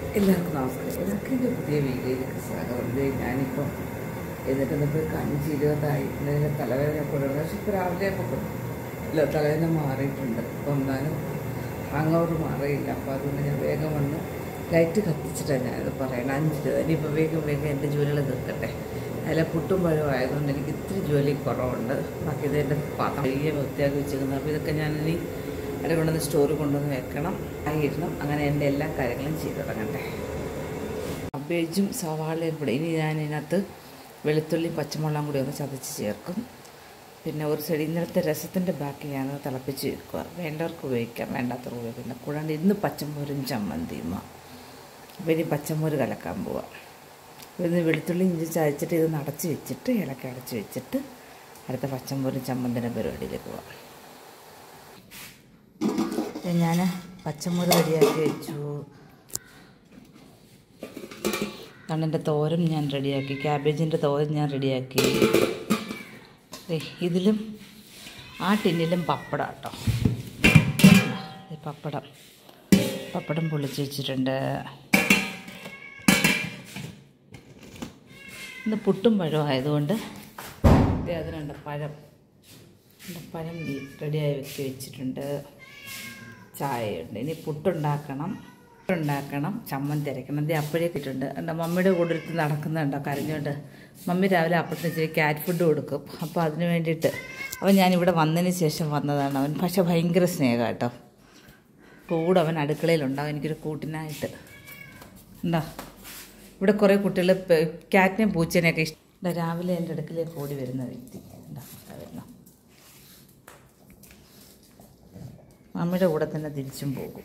എല്ലാവർക്കും നമസ്കാരം എല്ലാവർക്കും എൻ്റെ പുതിയ വീഡിയോയിലേക്ക് സ്വാഗതം ഇത് ഞാനിപ്പം എന്നിട്ട് ഇപ്പോൾ ഒരു അഞ്ച് ഇരുപതായി ഇന്നലെ തലവേദന കൊടുക്കുന്നത് പക്ഷെ ഇപ്പോൾ രാവിലെ ഇപ്പോൾ ഇല്ല തലവേദന മാറിയിട്ടുണ്ട് അപ്പം എന്നാലും ഹാങ് ഓവർ മാറിയില്ല അപ്പോൾ അതുകൊണ്ട് ഞാൻ വേഗം വന്ന് ലൈറ്റ് കത്തിച്ചിട്ടാണ് ഞാനത് പറയണം അഞ്ച് ഇരുപത് ഇനിയിപ്പോൾ വേഗം വേഗം എൻ്റെ ജോലികൾ തീർക്കട്ടെ അതിലെ പുട്ടും പഴവും ആയതുകൊണ്ട് എനിക്ക് ഇത്തിരി ജോലി കുറവുണ്ട് ബാക്കി ഇത് എൻ്റെ പാത്രം വലിയ വൃത്തിയാക്കി വെച്ചിരിക്കുന്നത് അപ്പോൾ ഇതൊക്കെ ഞാനിനി അവിടെ കൊണ്ടുവന്ന് സ്റ്റോറിൽ കൊണ്ടുവന്ന് വെക്കണം ആയിടണം അങ്ങനെ എൻ്റെ എല്ലാ കാര്യങ്ങളും ചെയ്തു തുടങ്ങട്ടെ അബേജും സവാളയും കൂടെ ഇനി ഞാൻ ഇതിനകത്ത് വെളുത്തുള്ളി പച്ചമുളകും കൂടി ഒന്ന് ചതച്ച് ചേർക്കും പിന്നെ ഒരു സൈഡ് ഇന്നലത്തെ രസത്തിൻ്റെ ബാക്കി ഞാൻ തിളപ്പിച്ച് വെക്കുക വേണ്ടവർക്ക് ഉപയോഗിക്കാം വേണ്ടാത്തവർക്ക് ഉപയോഗിക്കാം കൂടാണ്ട് ഇന്ന് പച്ചമോരും ചമ്മന്തിയുമ അപ്പോൾ ഇനി പച്ചമോര് കലക്കാൻ പോവാം ഇന്ന് വെളുത്തുള്ളി ഇഞ്ചി ചതച്ചിട്ട് ഇത് നടച്ച് വെച്ചിട്ട് ഇളക്കി അടച്ച് വെച്ചിട്ട് അടുത്ത പച്ചമോരും ചമ്മന്തിൻ്റെ പരിപാടിയിലേക്ക് പോവാം ഞാൻ പച്ചമുളക് റെഡിയാക്കി വെച്ചു കണ്ണിൻ്റെ തോരൻ ഞാൻ റെഡിയാക്കി ക്യാബേജിൻ്റെ തോരൻ ഞാൻ റെഡിയാക്കി ദേ, ഇതിലും ആ ടിന്നിലും പപ്പടം കേട്ടോ ദേ പപ്പടം പപ്പടം പൊളിച്ച് വെച്ചിട്ടുണ്ട് ഇന്ന് പുട്ടും പഴവും ആയതുകൊണ്ട് ദേ അതിനുണ്ട് പഴം എൻ്റെ പഴം റെഡിയായി വെച്ച് വെച്ചിട്ടുണ്ട് ചായയുണ്ട് ഇനി പുട്ടുണ്ടാക്കണം പുട്ടുണ്ടാക്കണം ചമ്മന്തി അരയ്ക്കണം ഇത് അപ്പോഴേക്ക് ഇട്ടുണ്ട് എൻ്റെ മമ്മിയുടെ കൂടെ എടുത്ത് നടക്കുന്നുണ്ടോ കരഞ്ഞുകൊണ്ട് മമ്മി രാവിലെ അപ്പത്തിന് ഇച്ചിരി ക്യാറ്റ് ഫുഡ് കൊടുക്കും അപ്പോൾ അതിന് വേണ്ടിയിട്ട് അവൻ ഞാനിവിടെ വന്നതിന് ശേഷം വന്നതാണ് അവൻ പക്ഷെ ഭയങ്കര സ്നേഹം കേട്ടോ കൂടെ അവൻ അടുക്കളയിലുണ്ടാവും എനിക്കൊരു കൂട്ടിനായിട്ട് എന്താ ഇവിടെ കുറേ കുട്ടികൾ ക്യാറ്റിനെയും പൂച്ചേനെയൊക്കെ ഇഷ്ടം രാവിലെ എൻ്റെ അടുക്കലേക്ക് ഓടി വരുന്ന വ്യക്തി എന്താ വരുന്ന മമ്മിയുടെ കൂടെ തന്നെ തിരിച്ചും പോകും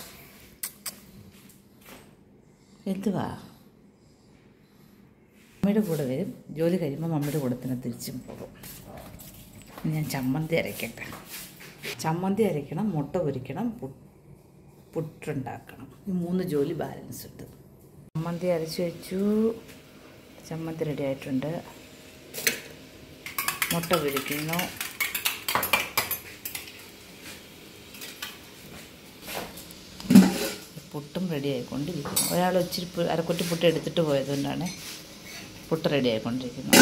എന്തുവാ മമ്മിയുടെ കൂടെ വരും ജോലി കഴിയുമ്പോൾ മമ്മിയുടെ കൂടെ തന്നെ തിരിച്ചും പോകും ഇനി ഞാൻ ചമ്മന്തി അരയ്ക്കട്ടെ ചമ്മന്തി അരയ്ക്കണം മുട്ട പൊരിക്കണം പു- പുട്ടുണ്ടാക്കണം ഈ മൂന്ന് ജോലി ബാലൻസ് ഉണ്ട് ചമ്മന്തി അരച്ച് വെച്ചു ചമ്മന്തി റെഡി ആയിട്ടുണ്ട് മുട്ട പൊരിക്കുന്നു പുട്ടും റെഡി ആയിക്കൊണ്ടിരിക്കുന്നു ഒരാൾ ഇച്ചിരി പു- അരക്കുറ്റി പുട്ട് എടുത്തിട്ട് പോയതുകൊണ്ടാണ് പുട്ട് റെഡി ആയിക്കൊണ്ടിരിക്കുന്നത്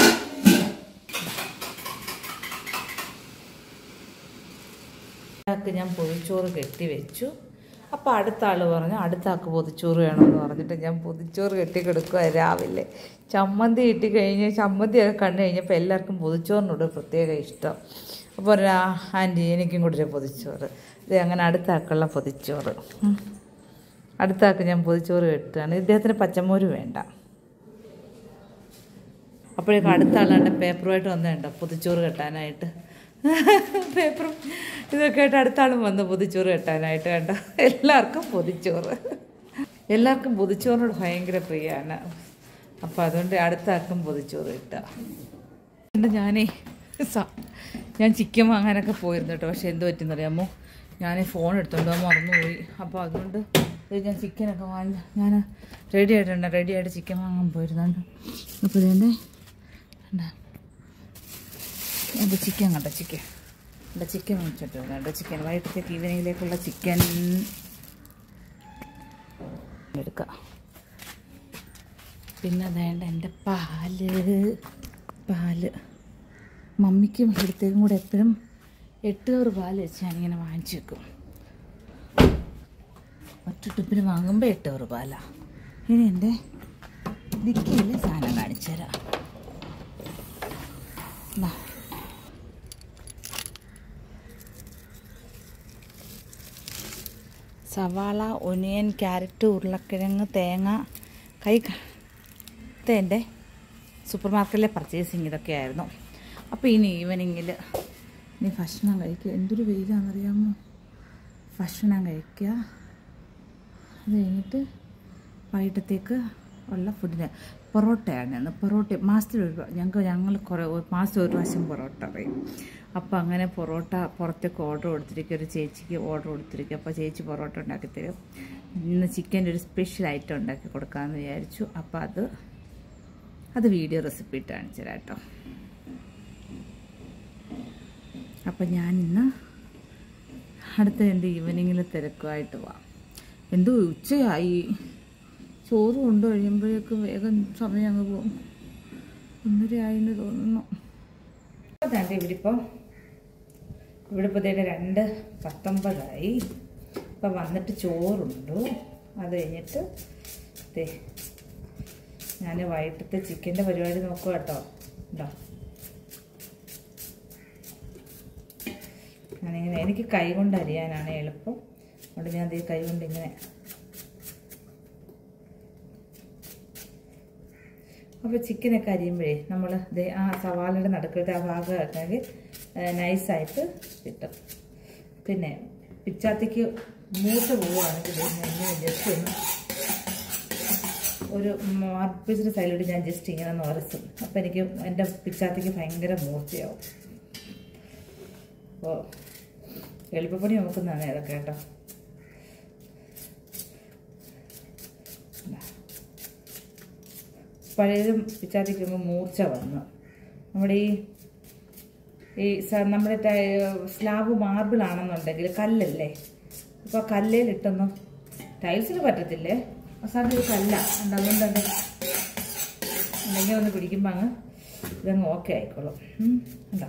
ഒരാൾക്ക് ഞാൻ പൊതിച്ചോറ് കെട്ടി വെച്ചു അപ്പോൾ അടുത്ത ആൾ പറഞ്ഞു അടുത്ത ആൾക്ക് പൊതിച്ചോറ് വേണമെന്ന് പറഞ്ഞിട്ട് ഞാൻ പൊതിച്ചോറ് കെട്ടി കൊടുക്കുക രാവിലെ ചമ്മന്തി ഇട്ടി കഴിഞ്ഞ് ചമ്മന്തിയൊക്കെ കണ്ടു കഴിഞ്ഞപ്പോൾ എല്ലാവർക്കും പൊതിച്ചോറിനോട് പ്രത്യേക ഇഷ്ടം അപ്പോൾ ഒരു ആൻറ്റി എനിക്കും കൂടി ഒരു പൊതിച്ചോറ് ഇത് അങ്ങനെ അടുത്ത ആൾക്കുള്ള പൊതിച്ചോറ് ഉം. അടുത്ത ആൾക്ക് ഞാൻ പൊതിച്ചോറ് കെട്ടുകയാണ് ഇദ്ദേഹത്തിന് പച്ചമോര് വേണ്ട അപ്പോഴേക്കും അടുത്ത ആളാണ്ട് പേപ്പറുമായിട്ട് വന്നേണ്ട പൊതിച്ചോറ് കെട്ടാനായിട്ട് പേപ്പറും ഇതൊക്കെ ആയിട്ട് അടുത്ത ആളും വന്ന് പൊതിച്ചോറ് കെട്ടാനായിട്ട് കണ്ട എല്ലാവർക്കും പൊതിച്ചോറ് എല്ലാവർക്കും പൊതിച്ചോറിനോട് ഭയങ്കര പ്രിയമാണ് അപ്പോൾ അതുകൊണ്ട് അടുത്ത ആൾക്കും പൊതിച്ചോറ് കിട്ടുക എന്നിട്ട് ഞാനേ സ- ഞാൻ ചിക്കൻ വാങ്ങാനൊക്കെ പോയിരുന്നു കേട്ടോ പക്ഷെ എന്ത് പറ്റുന്നറിയാമോ ഞാൻ ഫോൺ എടുത്തോണ്ട് പോകാൻ മറന്നുപോയി അപ്പോൾ അതുകൊണ്ട് ഇത് ഞാൻ ചിക്കനൊക്കെ വാങ്ങി ഞാൻ റെഡി ആയിട്ടുണ്ട് റെഡി ആയിട്ട് ചിക്കൻ വാങ്ങാൻ പോയിരുന്നുണ്ട് അപ്പോൾ ഇതിൻ്റെ എൻ്റെ ചിക്കൻ കണ്ട ചിക്കൻ എൻ്റെ ചിക്കൻ വാങ്ങിച്ചിട്ട് കണ്ട ചിക്കൻ വൈകിട്ടത്തേക്ക് ഈവനിങ്ങിലേക്കുള്ള ചിക്കൻ എടുക്കാം പിന്നെ വേണ്ട എൻ്റെ പാല് പാല് മമ്മിക്കും ഇവിടത്തേക്കും കൂടെ എപ്പോഴും എട്ട് കവർ പാല് വെച്ച് ഞാനിങ്ങനെ വാങ്ങിച്ചു വെക്കും ഒറ്റ ട്രിപ്പിന് വാങ്ങുമ്പോൾ എട്ട് കവർ പാലാ ഇനി എൻ്റെ ദിക്കയിലെ സാധനം കാണിച്ചു തരാം ദാ. സവാള ഒനിയൻ ക്യാരറ്റ് ഉരുളക്കിഴങ്ങ് തേങ്ങ കൈ എൻ്റെ സൂപ്പർ മാർക്കറ്റിലെ പർച്ചേസിങ് ഇതൊക്കെയായിരുന്നു അപ്പോൾ ഇനി ഈവനിങ്ങിൽ ഇനി ഭക്ഷണം കഴിക്കുക എന്തൊരു വെയിലാണെന്നറിയാമോ ഭക്ഷണം കഴിക്കുക അത് കഴിഞ്ഞിട്ട് വൈകിട്ടത്തേക്ക് ഉള്ള ഫുഡിന് പൊറോട്ടയാണ് ഇന്ന് പൊറോട്ട മാസത്തിൽ ഒരു പ്രാ- ഞങ്ങൾക്ക് ഞങ്ങൾ കുറേ ഒരു മാസം ഒരു പ്രാവശ്യം പൊറോട്ട പറയും അപ്പോൾ അങ്ങനെ പൊറോട്ട പുറത്തേക്ക് ഓർഡർ കൊടുത്തിരിക്കുക ഒരു ചേച്ചിക്ക് ഓർഡർ കൊടുത്തിരിക്കുക അപ്പോൾ ചേച്ചി പൊറോട്ട ഉണ്ടാക്കി തരും ഇന്ന് ചിക്കൻ്റെ ഒരു സ്പെഷ്യൽ ഐറ്റം ഉണ്ടാക്കി കൊടുക്കാമെന്ന് വിചാരിച്ചു അപ്പോൾ അത് അത് വീഡിയോ റെസിപ്പി ഇട്ട് കാണിച്ചു തരാം കേട്ടോ അപ്പം ഞാൻ ഇന്ന് അടുത്ത എൻ്റെ ഈവനിങ്ങിൽ തിരക്കുമായിട്ട് പോവാം എന്തോ ഉച്ചയായി ചോറ് കൊണ്ടു കഴിയുമ്പോഴേക്കും വേഗം സമയം അങ്ങ് പോകും ഒന്നര ആയെന്ന് തോന്നുന്നു അതാണ്ട് ഇവിടെ ഇപ്പോൾ ഇവിടെ ഇപ്പോൾ ഇതേ രണ്ട് പത്തൊമ്പതായി ഇപ്പം വന്നിട്ട് ചോറുണ്ടു അത് കഴിഞ്ഞിട്ട് ദേ ഞാൻ വൈകിട്ടത്തെ ചിക്കൻ്റെ പരിപാടി നോക്കുക കേട്ടോ ഉണ്ടോ ഞാനിങ്ങനെ എനിക്ക് കൈ കൊണ്ട് അരിയാനാണ് എളുപ്പം അതുകൊണ്ട് ഞാൻ ഈ കൈ കൊണ്ട് ഇങ്ങനെ അപ്പോൾ ചിക്കനൊക്കെ അരിയുമ്പോഴേ നമ്മൾ ദേ ആ സവാളയുടെ നടുക്കത്തെ ആ ഭാഗമൊക്കെ നൈസായിട്ട് കിട്ടും പിന്നെ പിച്ചാത്തിക്ക് മൂത്ത് പോവുകയാണെങ്കിൽ ദേ ഞാൻ ഇങ്ങനെ ജസ്റ്റ് ഒന്ന് ഒരു മാർപ്പിച്ചിൻ്റെ സൈഡിലോട്ട് ഞാൻ ജസ്റ്റ് ഇങ്ങനെ ഒന്ന് ഉരസും അപ്പോൾ എനിക്ക് എൻ്റെ പിച്ചാത്തിക്ക് ഭയങ്കര മൂർച്ചയാവും അപ്പോൾ എളുപ്പപ്പണി നോക്കുന്നതാണ് ഇതൊക്കെ കേട്ടോ പഴയതും പിച്ചാത്തിക്കുമ്പോൾ മൂർച്ച വന്നു നമ്മുടെ ഈ ഈ സ- നമ്മുടെ ടൈ- സ്ലാബ് മാർബിൾ ആണെന്നുണ്ടെങ്കിൽ കല്ലല്ലേ അപ്പോൾ കല്ലേലിട്ടൊന്നും ടൈൽസിന് പറ്റത്തില്ലേ അവസാനം ഒരു കല്ല ഉണ്ട് അതുകൊണ്ട് തന്നെ എന്തെങ്കിലും ഒന്ന് പിടിക്കുമ്പോൾ അങ്ങ് ഇതങ്ങ് ഓക്കെ ആയിക്കോളും ഉം, ഉണ്ടോ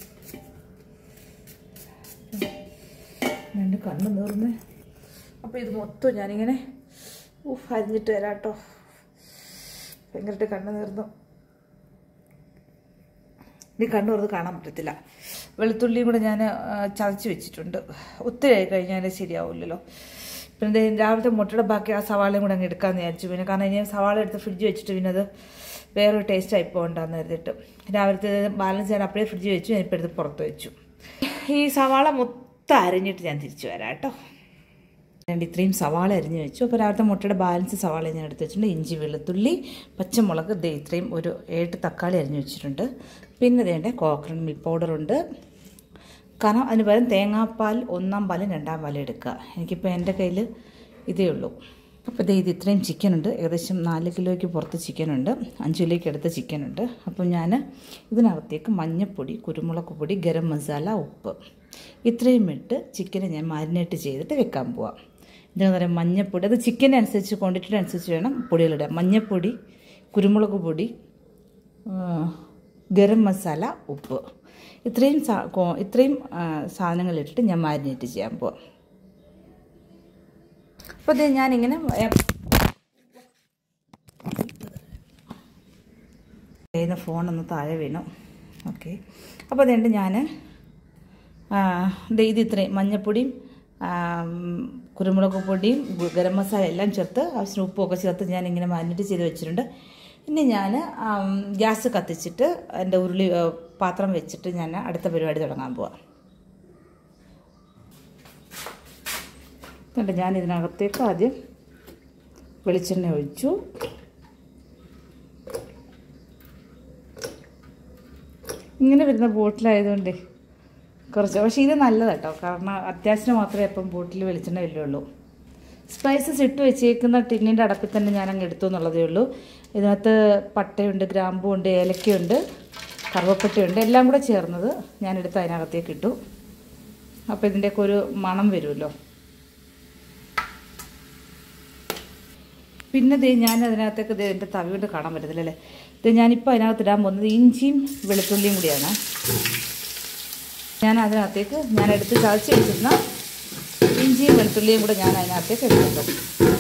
രണ്ട് കണ്ണ് നീർന്ന് അപ്പോൾ ഇത് മൊത്തം ഞാനിങ്ങനെ ഉഫ് അരിഞ്ഞിട്ട് തരാം കേട്ടോ ഭയങ്കരമായിട്ട് കണ്ണ് നീർന്നു ഇനി കണ്ണ് തുറന്ന് കാണാൻ പറ്റത്തില്ല വെളുത്തുള്ളിയും കൂടെ ഞാൻ ചതച്ച് വെച്ചിട്ടുണ്ട് ഒത്തിരി ആയി കഴിഞ്ഞാൽ ശരിയാവില്ലല്ലോ പിന്നെ ദേ രാവിലത്തെ മുട്ടയുടെ ബാക്കി ആ സവാളയും കൂടെ അങ്ങ് എടുക്കാമെന്ന് വിചാരിച്ചു പിന്നെ കാരണം ഇനി സവാള എടുത്ത് ഫ്രിഡ്ജ് വെച്ചിട്ട് പിന്നെ അത് വേറൊരു ടേസ്റ്റ് ആയി പോകണ്ടെന്ന് കരുതിയിട്ട് രാവിലത്തെ ബാലൻസ് ഞാൻ അപ്പോഴേ ഫ്രിഡ്ജ് വെച്ചു ഞാനിപ്പോൾ എടുത്ത് പുറത്ത് വെച്ചു ഈ സവാള മൊത്തം അരിഞ്ഞിട്ട് ഞാൻ തിരിച്ചു വരാം കേട്ടോ രണ്ട് ഇത്രയും സവാള അരിഞ്ഞ് വെച്ചു അപ്പോൾ രാവിലത്തെ മുട്ടയുടെ ബാലൻസ് സവാള ഞാൻ എടുത്ത് വെച്ചിട്ടുണ്ട് ഇഞ്ചി വെളുത്തുള്ളി പച്ചമുളക് ദേ ഇത്രയും ഒരു ഏട്ട് തക്കാളി അരിഞ്ഞ് വെച്ചിട്ടുണ്ട് പിന്നെ വേണ്ട കോക്കനട്ട് മിൽക്ക് പൗഡറുണ്ട് കാരണം അതിന് പകരം തേങ്ങാപ്പാൽ ഒന്നാം പാലും രണ്ടാം പാലും എടുക്കുക എനിക്കിപ്പോൾ എൻ്റെ കയ്യിൽ ഇതേ ഉള്ളൂ അപ്പോൾ ദേ ഇത് ഇത്രയും ചിക്കനുണ്ട് ഏകദേശം നാല് കിലോയ്ക്ക് പുറത്ത് ചിക്കനുണ്ട് അഞ്ച് കിലോയ്ക്ക് എടുത്ത ചിക്കനുണ്ട് അപ്പോൾ ഞാൻ ഇതിനകത്തേക്ക് മഞ്ഞൾപ്പൊടി കുരുമുളക് പൊടി ഗരം മസാല ഉപ്പ് ഇത്രയും ഇട്ട് ചിക്കനെ ഞാൻ മാരിനേറ്റ് ചെയ്തിട്ട് വെക്കാൻ പോവാം ഇതിന് പറയാം മഞ്ഞൾപ്പൊടി അത് ചിക്കൻ്റെ അനുസരിച്ച് ക്വാണ്ടിറ്റിയുടെ അനുസരിച്ച് വേണം പൊടികളിടാൻ മഞ്ഞൾപ്പൊടി കുരുമുളക് പൊടി ആ, ഗരം മസാല ഉപ്പ് ഇത്രയും സാ കോ- ഇത്രയും ആ, സാധനങ്ങളിട്ടിട്ട് ഞാൻ മാരിനേറ്റ് ചെയ്യാൻ പോവാം അപ്പോൾ ഇത് ഞാനിങ്ങനെ ഏ, കയ്യിൽ ഫോണൊന്ന് താഴെ വീണു ഓക്കെ അപ്പോൾ അതുകൊണ്ട് ഞാൻ ഇത് ഇത്രയും മഞ്ഞപ്പൊടിയും ആ, കുരുമുളക് പൊടിയും ഗു- ഗരം മസാല എല്ലാം ചേർത്ത് ആവശ്യത്തിന് ഉപ്പുമൊക്കെ ചേർത്ത് ഞാൻ ഇങ്ങനെ മാരിനേറ്റ് ചെയ്ത് വെച്ചിട്ടുണ്ട് ഇനി ഞാൻ ഗ്യാസ് കത്തിച്ചിട്ട് എൻ്റെ ഉരുളി ആ, പാത്രം വെച്ചിട്ട് ഞാൻ അടുത്ത പരിപാടി തുടങ്ങാൻ പോവാം എന്നിട്ട് ഞാൻ ഇതിനകത്തേക്ക് ആദ്യം വെളിച്ചെണ്ണ ഒഴിച്ചു ഇങ്ങനെ വരുന്ന ബോട്ടിലായതുകൊണ്ട് കുറച്ച് പക്ഷേ ഇത് നല്ലതാണ് കേട്ടോ കാരണം അത്യാവശ്യം മാത്രമേ ഇപ്പം ബോട്ടിൽ വെളിച്ചെണ്ണ വരുള്ളൂ സ്പൈസസ് ഇട്ട് വെച്ചേക്കുന്ന ടിന്നിൻ്റെ അടപ്പിൽ തന്നെ ഞാൻ അങ്ങ് എടുത്തു എന്നുള്ളതേ ഉള്ളൂ ഇതിനകത്ത് പട്ടയുണ്ട് ഗ്രാമ്പുണ്ട് ഏലക്കയുണ്ട് കറുവപ്പട്ടയുണ്ട് എല്ലാം കൂടെ ചേർന്നത് ഞാനെടുത്ത് അതിനകത്തേക്ക് ഇട്ടു അപ്പോൾ ഇതിൻ്റെയൊക്കെ ഒരു മണം വരുമല്ലോ പിന്നെ ദേ ഞാൻ അതിനകത്തേക്ക് ദേ എൻ്റെ തവി കൊണ്ട് കാണാൻ പറ്റത്തില്ല അല്ലേ ഇത് ഞാനിപ്പോൾ അതിനകത്ത് ഇടാൻ പോകുന്നത് ഇഞ്ചിയും വെളുത്തുള്ളിയും കൂടിയാണ് ഞാൻ അതിനകത്തേക്ക് ഞാൻ എടുത്ത് ചതച്ച് വെച്ചിരുന്ന ഇഞ്ചിയും വെളുത്തുള്ളിയും കൂടെ ഞാൻ അതിനകത്തേക്ക് എടുക്കും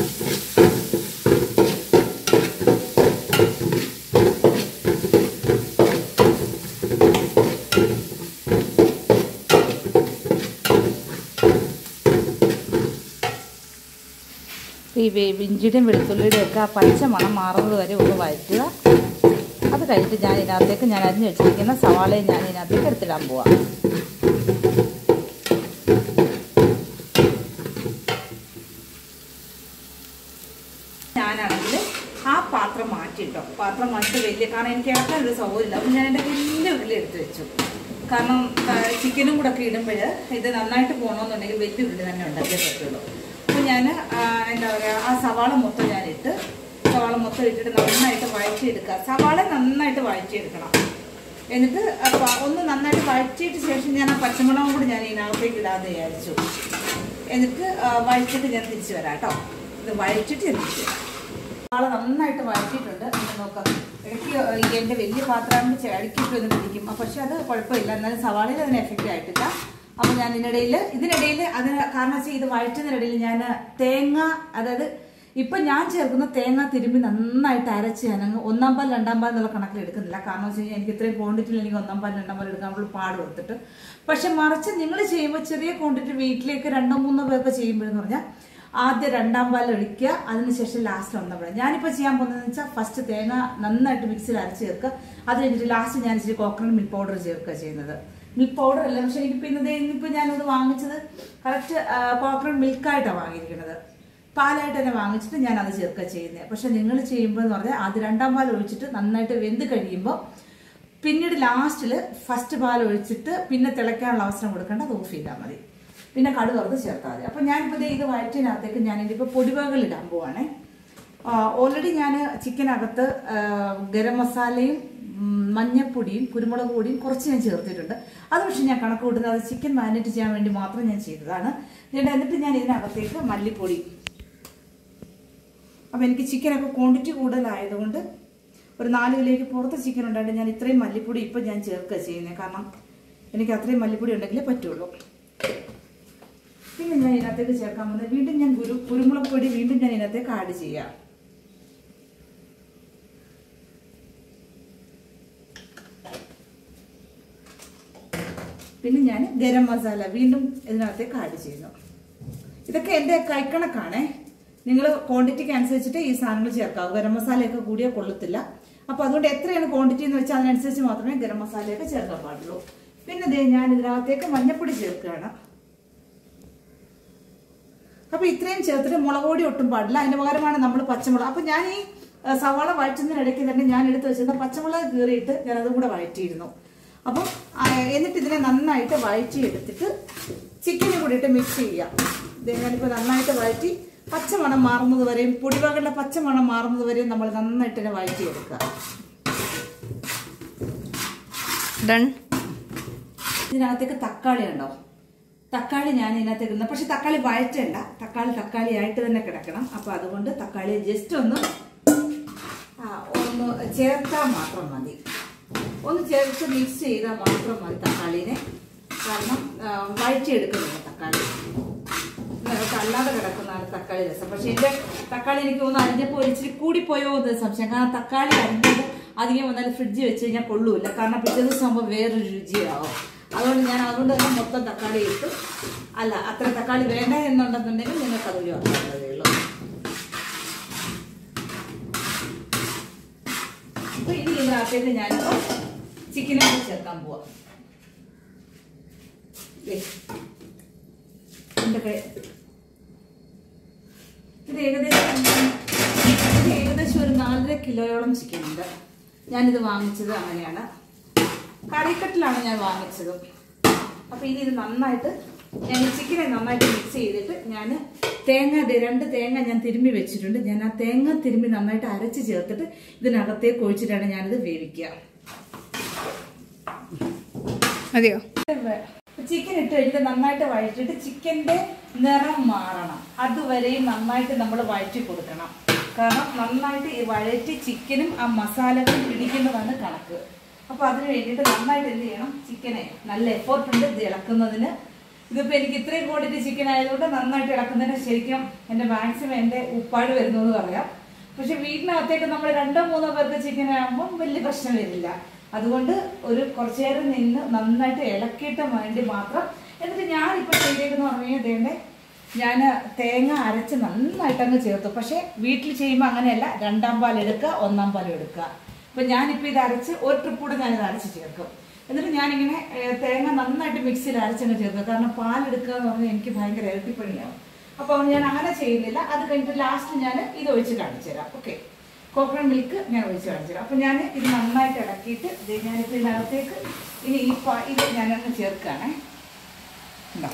ഈ വേ- ഇഞ്ചിയുടെയും വെളുത്തുള്ളിയുടെയും ഒക്കെ ആ പച്ച മണം മാറുന്നത് വരെ ഒന്ന് വഴറ്റുക അത് കഴിഞ്ഞിട്ട് ഞാൻ ഇതിനകത്തേക്ക് ഞാൻ അരിഞ്ഞ് വെച്ചിരിക്കുന്ന സവാളയും ഞാൻ ഇതിനകത്തേക്ക് എടുത്തിടാൻ പോവാം ഞാനാണെങ്കിൽ ആ പാത്രം മാറ്റിട്ടോ പാത്രം മാറ്റി വലിയ കാരണം എനിക്ക് ഇറക്കാൻ ഒരു സൗകര്യമില്ല അപ്പം ഞാൻ എൻ്റെ വലിയ ഉരുളി എടുത്ത് വെച്ചു കാരണം ആ, ചിക്കനും കൂടെ ഒക്കെ ഇടുമ്പോൾ ഇത് നന്നായിട്ട് പോകണമെന്നുണ്ടെങ്കിൽ വലിയ ഉരുളി തന്നെ ഉണ്ടാക്കിയേ പറ്റുള്ളൂ അപ്പം ഞാൻ എന്താ പറയുക ആ സവാള മൊത്തം ഞാൻ ഇട്ട് സവാള മൊത്തം ഇട്ടിട്ട് നന്നായിട്ട് വഴറ്റിയെടുക്കുക സവാള നന്നായിട്ട് വഴറ്റിയെടുക്കണം എന്നിട്ട് അപ്പൊ ഒന്ന് നന്നായിട്ട് വഴറ്റിയിട്ട് ശേഷം ഞാൻ ആ പച്ചമുളകും കൂടി ഞാൻ ഇതിനകത്തേക്ക് ഇടാതെ വിചാരിച്ചു എന്നിട്ട് ആ, വഴറ്റിയിട്ട് ഞാൻ തിരിച്ചു വരാം കേട്ടോ ഇത് വഴറ്റിയിട്ട് ഞാൻ തിരിച്ചു വരാം സവാള നന്നായിട്ട് വഴറ്റിയിട്ടുണ്ട് ഇത് നോക്കാം ഇടയ്ക്ക് ഈ എൻ്റെ വലിയ പാത്രം ഇടയ്ക്കിട്ട് ഒന്ന് പിടിക്കും അപ്പോൾ പക്ഷെ അത് കുഴപ്പമില്ല എന്നാലും സവാളയിൽ അതിന് എഫക്റ്റ് ആയിട്ടില്ല അപ്പോൾ ഞാൻ ഇതിനിടയിൽ ഇതിനിടയിൽ അതിന് കാരണം വെച്ചാൽ ഇത് വഴറ്റുന്നതിനിടയിൽ ഞാൻ തേങ്ങ അതായത് ഇപ്പം ഞാൻ ചേർക്കുന്ന തേങ്ങ തിരുമ്പി നന്നായിട്ട് അരച്ച് ഞാൻ അങ്ങ് ഒന്നാം പാൽ രണ്ടാം പാൽ എന്നുള്ള കണക്കിൽ എടുക്കുന്നില്ല കാരണം വെച്ച് കഴിഞ്ഞാൽ എനിക്ക് ഇത്രയും ക്വാണ്ടിറ്റിയിൽ എനിക്ക് ഒന്നാം പാൽ രണ്ടാം പാൽ എടുക്കാൻ നമ്മൾ പാട് കൊടുത്തിട്ട് പക്ഷെ മറിച്ച് നിങ്ങൾ ചെയ്യുമ്പോൾ ചെറിയ ക്വാണ്ടിറ്റി വീട്ടിലേക്ക് രണ്ടോ മൂന്നോ പേർക്ക് ചെയ്യുമ്പോഴെന്ന് പറഞ്ഞാൽ ആദ്യം രണ്ടാം പാൽ ഒഴിക്കുക അതിനുശേഷം ലാസ്റ്റ് ഒന്നാം പാൽ ഞാനിപ്പോൾ ചെയ്യാൻ പോകുന്നതെന്ന് വെച്ചാൽ ഫസ്റ്റ് തേങ്ങ നന്നായിട്ട് മിക്സിയിൽ അരച്ച് ചേർക്കുക അത് കഴിഞ്ഞിട്ട് ലാസ്റ്റ് ഞാൻ ഇച്ചിരി കോക്കനട്ട് മിൽക്ക് പൗഡർ ചേർക്കുക ചെയ്യുന്നത് മിൽക്ക് പൗഡർ അല്ല പക്ഷെ എനിക്ക് പിന്നെ ഇന്നിപ്പോൾ ഞാനത് വാങ്ങിച്ചത് കറക്റ്റ് കോക്കനട്ട് മിൽക്കായിട്ടാണ് വാങ്ങിയിരിക്കുന്നത് പാലായിട്ട് തന്നെ വാങ്ങിച്ചിട്ട് ഞാൻ അത് ചേർക്കുക ചെയ്യുന്നത് പക്ഷെ നിങ്ങൾ ചെയ്യുമ്പോൾ എന്ന് പറഞ്ഞാൽ അത് രണ്ടാം പാൽ ഒഴിച്ചിട്ട് നന്നായിട്ട് വെന്ത് കഴിയുമ്പോൾ പിന്നീട് ലാസ്റ്റിൽ ഫസ്റ്റ് പാൽ ഒഴിച്ചിട്ട് പിന്നെ തിളയ്ക്കാനുള്ള അവസരം കൊടുക്കേണ്ട അത് ഓഫ് ചെയ്താൽ മതി പിന്നെ കടു തുറന്ന് ചേർത്താൽ മതി അപ്പം ഞാനിപ്പോൾ ദേ ഇത് വയറ്റിനകത്തേക്ക് ഞാൻ ഇതിപ്പോൾ പൊടിവകകൾ ഇടാൻ പോവാണേ ഓൾറെഡി ഞാൻ ചിക്കനകത്ത് ആ, ഗരം മസാലയും ഉം, മഞ്ഞപ്പൊടിയും കുരുമുളക് പൊടിയും കുറച്ച് ഞാൻ ചേർത്തിട്ടുണ്ട് അത് പക്ഷേ ഞാൻ കണക്ക് കൂട്ടുന്നത് അത് ചിക്കൻ മാരിനേറ്റ് ചെയ്യാൻ വേണ്ടി മാത്രം ഞാൻ ചെയ്തതാണ് എന്നിട്ട് എന്നിട്ട് ഞാൻ ഇതിനകത്തേക്ക് മല്ലിപ്പൊടി അപ്പം എനിക്ക് ചിക്കനൊക്കെ ക്വാണ്ടിറ്റി കൂടുതലായതുകൊണ്ട് ഒരു നാല് കിലോയ്ക്ക് പുറത്ത് ചിക്കൻ ഉണ്ടായിട്ട് ഞാൻ ഇത്രയും മല്ലിപ്പൊടി ഇപ്പം ഞാൻ ചേർക്കുക ചെയ്യുന്നത് കാരണം എനിക്ക് അത്രയും മല്ലിപ്പൊടി ഉണ്ടെങ്കിലേ പറ്റുള്ളൂ പിന്നെ ഞാൻ ഇതിനകത്തേക്ക് ചേർക്കാൻ പോകുന്നത് വീണ്ടും ഞാൻ കുരു കുരുമുളക് പൊടി വീണ്ടും ഞാൻ ഇതിനകത്തേക്ക് ആഡ് ചെയ്യാം പിന്നെ ഞാൻ ഗരം മസാല വീണ്ടും ഇതിനകത്തേക്ക് ആഡ് ചെയ്യുന്നു ഇതൊക്കെ എൻ്റെ കൈക്കണക്കാണേ നിങ്ങൾ ക്വാണ്ടിറ്റിക്ക് അനുസരിച്ചിട്ട് ഈ സാധനങ്ങൾ ചേർക്കാവൂ ഗരം മസാലയൊക്കെ കൂടിയാൽ കൊള്ളത്തില്ല അപ്പോൾ അതുകൊണ്ട് എത്രയാണ് ക്വാണ്ടിറ്റി എന്ന് വെച്ചാൽ അതിനനുസരിച്ച് മാത്രമേ ഗരം മസാലയൊക്കെ ചേർക്കാൻ പാടുള്ളൂ പിന്നെ ദേ ഞാൻ ഇതിനകത്തേക്ക് മഞ്ഞപ്പൊടി ചേർക്കുകയാണ് അപ്പൊ ഇത്രയും ചേർത്തിട്ട് മുളക് പൊടി ഒട്ടും പാടില്ല അതിന് പകരമാണ് നമ്മൾ പച്ചമുളക് അപ്പൊ ഞാൻ ഈ ആ, സവാള വഴറ്റുന്നതിനിടയ്ക്ക് തന്നെ ഞാൻ എടുത്ത് വെച്ചിരുന്ന പച്ചമുളക് കീറിയിട്ട് ഞാൻ അതും കൂടെ വഴറ്റിയിരുന്നു അപ്പം ആ, എന്നിട്ട് ഇതിനെ നന്നായിട്ട് വഴറ്റി എടുത്തിട്ട് ചിക്കനും കൂടി ഇട്ട് മിക്സ് ചെയ്യാം ഇത് ഞാനിപ്പോൾ നന്നായിട്ട് വഴറ്റി പച്ചമണം മാറുന്നത് വരെയും പൊടിവകളുടെ പച്ചമണം മാറുന്നത് വരെയും നമ്മൾ നന്നായിട്ട് ഇതിനെ വഴറ്റിയെടുക്കുക ഡൺ ഇതിനകത്തേക്ക് തക്കാളി ഉണ്ടോ തക്കാളി ഞാൻ ഇതിനകത്തേക്ക് ഇടുന്നു പക്ഷെ തക്കാളി വഴറ്റണ്ട തക്കാളി തക്കാളി ആയിട്ട് തന്നെ കിടക്കണം അപ്പൊ അതുകൊണ്ട് തക്കാളി ജസ്റ്റ് ഒന്ന് ആ, ഒന്ന് ചേർത്താൽ മാത്രം മതി ഒന്ന് ചേർത്ത് മിക്സ് ചെയ്താൽ മാത്രം മതി തക്കാളിനെ കാരണം ആ, വഴറ്റിയെടുക്കുന്നില്ല തക്കാളി ഇതിനകത്ത് അല്ലാതെ കിടക്കുന്നതാണ് തക്കാളി രസം പക്ഷെ എന്റെ തക്കാളി എനിക്ക് തോന്നുന്നു അരിഞ്ഞപ്പോൾ ഒരു ഇച്ചിരി കൂടിപ്പോയോ എന്ന് സംശയം കാരണം തക്കാളി അരിഞ്ഞത് അധികം വന്നാൽ ഫ്രിഡ്ജിൽ വെച്ച് കഴിഞ്ഞാൽ കൊള്ളൂല കാരണം പിറ്റേ ദിവസം ആകുമ്പോൾ വേറൊരു രുചിയാവും അതുകൊണ്ട് ഞാൻ അതുകൊണ്ട് തന്നെ മൊത്തം തക്കാളി ഇട്ടു അല്ല അത്ര തക്കാളി വേണ്ട എന്നുണ്ടെന്നുണ്ടെങ്കിൽ നിങ്ങൾക്ക് അത് ഒഴിവാക്കാവുന്നതേ ഉള്ളൂ അപ്പൊ ഇനി ഇതിനകത്തേക്ക് ഞാനിപ്പോൾ ചിക്കനെ കൂടി ചേർക്കാൻ പോവാം ദേ. എൻ്റെ കൈ- ഇത് ഏകദേശം ഇത് ഏകദേശം ഒരു നാലര കിലോയോളം ചിക്കൻ ഉണ്ട് ഞാനിത് വാങ്ങിച്ചത് അങ്ങനെയാണ് കറിക്കട്ടിലാണ് ഞാൻ വാങ്ങിച്ചത് അപ്പൊ ഇനി ഇത് നന്നായിട്ട് ഞാൻ ഈ ചിക്കനെ നന്നായിട്ട് മിക്സ് ചെയ്തിട്ട് ഞാൻ തേങ്ങ ദേ രണ്ട് തേങ്ങ ഞാൻ തിരുമ്മി വെച്ചിട്ടുണ്ട് ഞാൻ ആ തേങ്ങ തിരുമ്മി നന്നായിട്ട് അരച്ച് ചേർത്തിട്ട് ഇതിനകത്തേക്ക് ഒഴിച്ചിട്ടാണ് ഞാനിത് വേവിക്കുക മതിയോ ചിക്കൻ ഇട്ട് കഴിഞ്ഞിട്ട് നന്നായിട്ട് വഴറ്റിട്ട് ചിക്കന്റെ നിറം മാറണം അതുവരെയും നന്നായിട്ട് നമ്മൾ വഴറ്റി കൊടുക്കണം കാരണം നന്നായിട്ട് ഈ വഴറ്റി ചിക്കനും ആ മസാലകളും പിടിക്കുന്നതാണ് കണക്ക് അപ്പൊ അതിന് വേണ്ടിയിട്ട് നന്നായിട്ട് എന്ത് ചെയ്യണം ചിക്കനെ നല്ല എഫോർട്ട് ഉണ്ട് ഇത് ഇളക്കുന്നതിന് ഇതിപ്പോ എനിക്ക് ഇത്രയും ക്വാണ്ടിറ്റി ചിക്കൻ ആയതുകൊണ്ട് നന്നായിട്ട് ഇളക്കുന്നതിന് ശരിക്കും എന്റെ മാക്സിമം എന്റെ ഉപ്പാട് വരുന്നു എന്ന് പറയാം പക്ഷെ വീട്ടിനകത്തേക്ക് നമ്മൾ രണ്ടോ മൂന്നോ പേർക്ക് ചിക്കൻ ആകുമ്പോൾ വലിയ പ്രശ്നം വരില്ല അതുകൊണ്ട് ഒരു കുറച്ചു നേരം നിന്ന് നന്നായിട്ട് ഇളക്കിയിട്ട് വേണ്ടി മാത്രം എന്നിട്ട് ഞാനിപ്പോൾ ചെയ്തേക്കെന്ന് പറഞ്ഞു കഴിഞ്ഞാൽ ഇതേണ്ടേ ഞാൻ തേങ്ങ അരച്ച് നന്നായിട്ട് അങ്ങ് ചേർത്തു പക്ഷേ വീട്ടിൽ ചെയ്യുമ്പോൾ അങ്ങനെയല്ല രണ്ടാം പാൽ എടുക്കുക ഒന്നാം പാൽ എടുക്കുക അപ്പം ഞാനിപ്പോൾ ഇത് അരച്ച് ഒരു ട്രിപ്പ് കൂടെ ഞാനിത് അരച്ച് ചേർക്കും എന്നിട്ട് ഞാനിങ്ങനെ ഏഹ്, തേങ്ങ നന്നായിട്ട് മിക്സിയിൽ അരച്ചങ്ങ് ചേർക്കുക കാരണം പാലെടുക്കുക എന്ന് പറഞ്ഞാൽ എനിക്ക് ഭയങ്കര ഇരട്ടിപ്പണിയാവും അപ്പോൾ ഞാൻ അങ്ങനെ ചെയ്യുന്നില്ല അത് കഴിഞ്ഞിട്ട് ലാസ്റ്റ് ഞാൻ ഇത് ഒഴിച്ച് കാണിച്ചു തരാം ഓക്കെ കോക്കനട്ട് മിൽക്ക് ഞാൻ ഒഴിച്ച് കാണിച്ചു തരാം അപ്പോൾ ഞാൻ ഇത് നന്നായിട്ട് ഇളക്കിയിട്ട് ഇത് ഞാനിപ്പോൾ ഇതിനകത്തേക്ക് ഇനി ഈ പാ ഇത് ഞാനങ്ങ് ചേർക്കുകയാണേ ഉണ്ടോ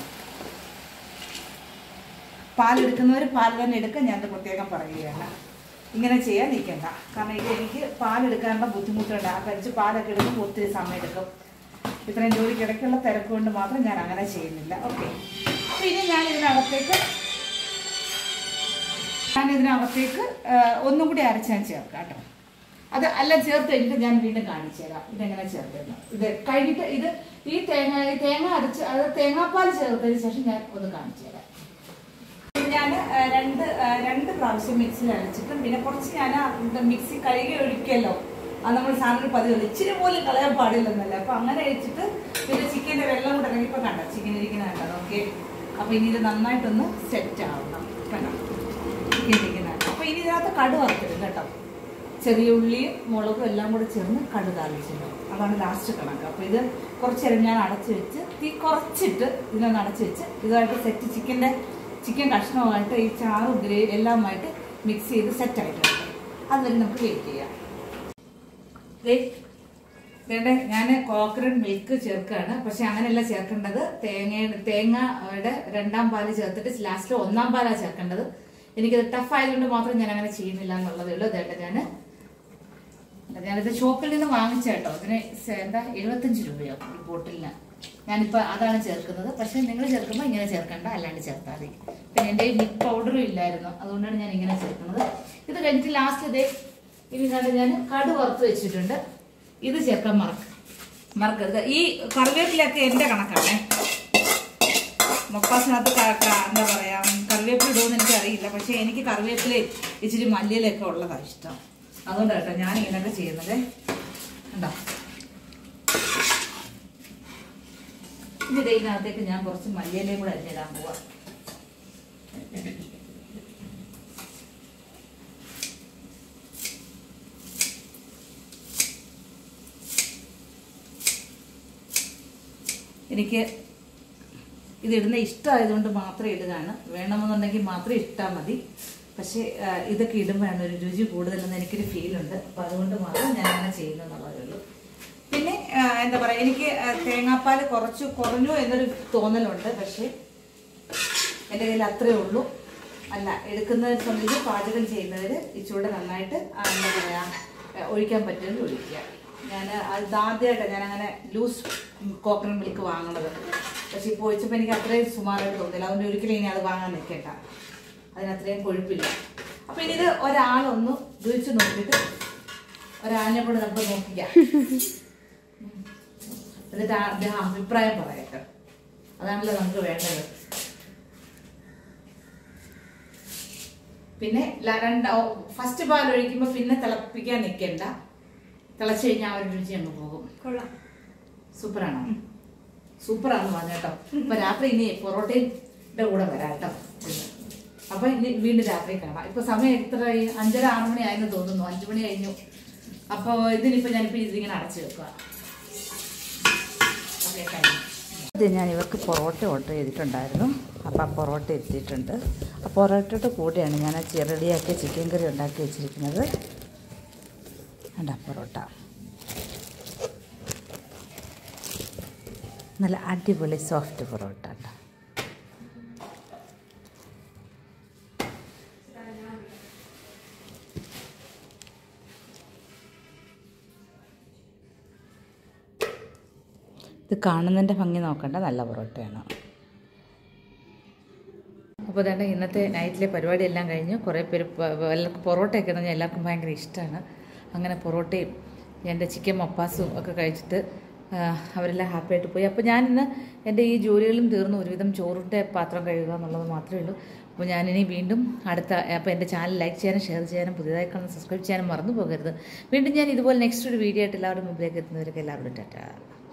പാലെടുക്കുന്നവർ പാൽ തന്നെ എടുക്കുക ഞാനത് പ്രത്യേകം പറയുകയാണ് ഇങ്ങനെ ചെയ്യാൻ നിൽക്കണ്ട കാരണം ഇത് എനിക്ക് പാലെടുക്കാനുള്ള ബുദ്ധിമുട്ടുണ്ട് ആ കഴിച്ച് പാലൊക്കെ എടുക്കുമ്പോൾ ഒത്തിരി സമയം എടുക്കും ഇത്രയും ജോലിക്കിടയ്ക്കുള്ള തിരക്ക് കൊണ്ട് മാത്രം ഞാൻ അങ്ങനെ ചെയ്യുന്നില്ല ഓക്കെ അപ്പോൾ ഇനി ഞാൻ ഇതിനകത്തേക്ക് ഞാൻ ഇതിനകത്തേക്ക് ആ, ഒന്നും കൂടി അരച്ച് ഞാൻ ചേർക്കാം കേട്ടോ അത് അല്ല ചേർത്ത് കഴിഞ്ഞിട്ട് ഞാൻ വീണ്ടും കാണിച്ചു തരാം ഇതെങ്ങനെ ചേർത്തതെന്ന് ഇത് കഴിഞ്ഞിട്ട് ഇത് ഈ തേങ്ങ ഈ തേങ്ങ അരച്ച് അത് തേങ്ങാപ്പാൽ ചേർത്തതിന് ശേഷം ഞാൻ ഒന്ന് കാണിച്ചു തരാം ഞാൻ രണ്ട് ആ, രണ്ട് പ്രാവശ്യം മിക്സിയിൽ അരച്ചിട്ടും പിന്നെ കുറച്ച് ഞാൻ ആ മിക്സി കഴുകി ഒഴിക്കല്ലോ അത് നമ്മൾ സാറിന് പതിവുണ്ട് ഇച്ചിരി പോലും കളയാൻ പാടില്ലെന്നല്ല അപ്പൊ അങ്ങനെ വെച്ചിട്ട് പിന്നെ ചിക്കൻ്റെ വെള്ളം കൂടെ ഇറങ്ങി ഇപ്പൊ കണ്ട ചിക്കൻ ഇരിക്കുന്ന കണ്ടത് ഓക്കെ അപ്പൊ ഇനി ഇത് നന്നായിട്ടൊന്ന് സെറ്റ് ആവണം കണ്ടോ ചിക്കൻ ഇരിക്കുന്ന അപ്പൊ ഇനി ഇതിനകത്ത് കടു വറുത്തിടും കേട്ടോ ചെറിയ ഉള്ളിയും മുളകും എല്ലാം കൂടെ ചേർന്ന് കടു താളിച്ചിട്ടുണ്ടാവും അതാണ് ലാസ്റ്റ് കണക്ക് അപ്പോൾ ഇത് കുറച്ച് നേരം ഞാൻ അടച്ചു വെച്ച് തീ കുറച്ചിട്ട് ഇതിനൊന്ന് അടച്ചു വെച്ച് ഇതുമായിട്ട് സെറ്റ് ചിക്കൻ്റെ ചിക്കൻ കഷ്ണവുമായിട്ട് ഈ ചാറും ഗ്രേവി എല്ലാമായിട്ട് മിക്സ് ചെയ്ത് സെറ്റ് ആയിട്ടുണ്ട് അതുവരെ നമുക്ക് വെയിറ്റ് ചെയ്യാം ദേ, വേണ്ടേ ഞാൻ കോക്കനട്ട് മിൽക്ക് ചേർക്കുകയാണ് പക്ഷെ അങ്ങനെയല്ല ചേർക്കേണ്ടത് തേങ്ങ തേങ്ങയുടെ രണ്ടാം പാല് ചേർത്തിട്ട് ലാസ്റ്റ് ഒന്നാം പാലാണ് ചേർക്കേണ്ടത് എനിക്കത് ടഫ് ആയതുകൊണ്ട് മാത്രം ഞാൻ അങ്ങനെ ചെയ്യുന്നില്ല എന്നുള്ളതേ ഉള്ളൂ അതേണ്ട ഞാൻ ഞാനിത് ഷോപ്പിൽ നിന്ന് വാങ്ങിച്ച കേട്ടോ ഇതിന് സെ- എന്താ എഴുപത്തഞ്ച് രൂപയോ ഈ ബോട്ടിലിന് ഞാനിപ്പോൾ അതാണ് ചേർക്കുന്നത് പക്ഷെ നിങ്ങൾ ചേർക്കുമ്പോൾ ഇങ്ങനെ ചേർക്കണ്ട അല്ലാണ്ട് ചേർത്താൽ മതി പിന്നെ എൻ്റെ മിൽക്ക് പൗഡറും ഇല്ലായിരുന്നു അതുകൊണ്ടാണ് ഞാൻ ഇങ്ങനെ ചേർക്കുന്നത് ഇത് കഴിഞ്ഞിട്ട് ലാസ്റ്റ് ഇതേ ഇനി കണ്ട് ഞാൻ കടു വറുത്ത് വെച്ചിട്ടുണ്ട് ഇത് ചേർക്കാൻ മറക്ക മറക്കരുത് ഈ കറിവേപ്പിലൊക്കെ എൻ്റെ കണക്കാണേ മൊപ്പാസിനകത്ത് ക- ക- എന്താ പറയാ കറിവേപ്പില ഇടുമെന്ന് എനിക്ക് അറിയില്ല പക്ഷെ എനിക്ക് കറിവേപ്പിലയും ഇച്ചിരി മല്ലിയിലൊക്കെ ഉള്ളതാണ് ഇഷ്ടം അതുകൊണ്ടാണ് കേട്ടോ ഞാൻ ഇങ്ങനെയൊക്കെ ചെയ്യുന്നത് കണ്ടോ ഇനി ദേ ഇതിനകത്തേക്ക് ഞാൻ കുറച്ച് മല്ലിയിലയും കൂടെ അരിഞ്ഞിടാൻ പോവാ എനിക്ക് ഇതിടുന്ന ഇഷ്ടമായതുകൊണ്ട് മാത്രം ഇടുകയാണ് വേണമെന്നുണ്ടെങ്കിൽ മാത്രം ഇട്ടാൽ മതി പക്ഷേ ആ, ഇതൊക്കെ ഇടുമ്പോഴാണ് ഒരു രുചി കൂടുതലെന്ന് എനിക്കൊരു ഫീലുണ്ട് അപ്പോൾ അതുകൊണ്ട് മാത്രം ഞാൻ അങ്ങനെ ചെയ്യുന്നു എന്നുള്ളതേ ഉള്ളൂ പിന്നെ ആ, എന്താ പറയുക എനിക്ക് ആ, തേങ്ങാപ്പാൽ കുറച്ച് കുറഞ്ഞു എന്നൊരു തോന്നലുണ്ട് പക്ഷേ എൻ്റെ കയ്യിൽ അത്രേ ഉള്ളൂ അല്ല എടുക്കുന്നതിനെ സംബന്ധിച്ച് പാചകം ചെയ്യുന്നവർ ഇച്ചിരൂടെ നന്നായിട്ട് ആ, എന്താ പറയുക ഒഴിക്കാൻ പറ്റുമെങ്കിൽ ഒഴിക്കുക ഞാൻ അത് ആദ്യമായിട്ടാണ് ഞാൻ അങ്ങനെ ലൂസ് കോക്കനട്ട് മിൽക്ക് വാങ്ങണത് പക്ഷെ ഇപ്പോൾ ഒഴിച്ചപ്പോൾ എനിക്ക് അത്രയും സുമാറായിട്ട് തോന്നില്ല അതുകൊണ്ട് ഒരിക്കലും ഇനി അത് വാങ്ങാൻ നിൽക്കേണ്ട അതിനത്രയും കൊഴുപ്പില്ല അപ്പം ഇനി ഇത് ഒരാളൊന്ന് രുചിച്ച് നോക്കിയിട്ട് ഒരാളിനെ കൂടെ നമുക്ക് നോക്കിക്കാം എന്നിട്ട് ആ- അദ്ദേഹം അഭിപ്രായം പറയട്ടെ അതാണല്ലോ നമുക്ക് വേണ്ടത് പിന്നെ ല- രണ്ട് ഫസ്റ്റ് പാൽ ഒഴിക്കുമ്പോൾ പിന്നെ തിളപ്പിക്കാൻ നിൽക്കണ്ട തിളച്ച് കഴിഞ്ഞാൽ ആ ഒരു രുചി അങ്ങ് പോകും കൊള്ളാം സൂപ്പറാണോ സൂപ്പറാണെന്ന് പറഞ്ഞു കേട്ടോ അപ്പൊ രാത്രി ഇനി പൊറോട്ടയുടെ കൂടെ വരാം കേട്ടോ അപ്പൊ ഇനി വീണ്ടും രാത്രി കാണാം ഇപ്പൊ സമയം എത്ര അഞ്ചര ആറ് മണി ആയെന്ന് തോന്നുന്നു അഞ്ചു മണി കഴിഞ്ഞു അപ്പൊ ഇതിനിപ്പോ ഞാനിപ്പോ ഇതിങ്ങനെ അടച്ചു വെക്കുക ഓക്കെ കഴിഞ്ഞു ഇത് ഞാൻ ഇവർക്ക് പൊറോട്ട ഓർഡർ ചെയ്തിട്ടുണ്ടായിരുന്നു അപ്പോൾ ആ പൊറോട്ട എത്തിയിട്ടുണ്ട് ആ പൊറോട്ടയുടെ കൂടെയാണ് ഞാൻ ആ ചെറുടിയാക്കിയ ചിക്കൻ കറി ഉണ്ടാക്കി വെച്ചിരിക്കുന്നത് വേണ്ട പൊറോട്ട നല്ല അടിപൊളി സോഫ്റ്റ് പൊറോട്ട കേട്ടോ ഇത് കാണുന്നതിൻ്റെ ഭംഗി നോക്കണ്ട നല്ല പൊറോട്ടയാണ് അപ്പോൾ അതാണ്ട് ഇന്നത്തെ നൈറ്റിലെ പരിപാടിയെല്ലാം കഴിഞ്ഞു കുറേ പേര് പ- പ- എല്ലാവർക്കും പൊറോട്ടയൊക്കെ എന്ന് പറഞ്ഞാൽ എല്ലാവർക്കും ഭയങ്കര ഇഷ്ടമാണ് അങ്ങനെ പൊറോട്ടയും എൻ്റെ ചിക്കൻ മപ്പാസും ഒക്കെ കഴിച്ചിട്ട് ആ, അവരെല്ലാം ഹാപ്പി ആയിട്ട് പോയി അപ്പോൾ ഞാനിന്ന് എൻ്റെ ഈ ജോലികളും തീർന്നു ഒരുവിധം ചോറിൻ്റെ പാത്രം കഴുകുക എന്നുള്ളത് മാത്രമേ ഉള്ളൂ അപ്പോൾ ഞാനിനി വീണ്ടും അടുത്ത അപ്പോൾ എൻ്റെ ചാനൽ ലൈക്ക് ചെയ്യാനും ഷെയർ ചെയ്യാനും പുതിയതായി കാണാൻ സബ്സ്ക്രൈബ് ചെയ്യാനും മറന്നു പോകരുത് വീണ്ടും ഞാൻ ഇതുപോലെ നെക്സ്റ്റ് ഒരു വീഡിയോ ആയിട്ട് എല്ലാവരുടെ മുമ്പിലേക്ക് എത്തുന്നവരൊക്കെ എല്ലാവരും ടാറ്റ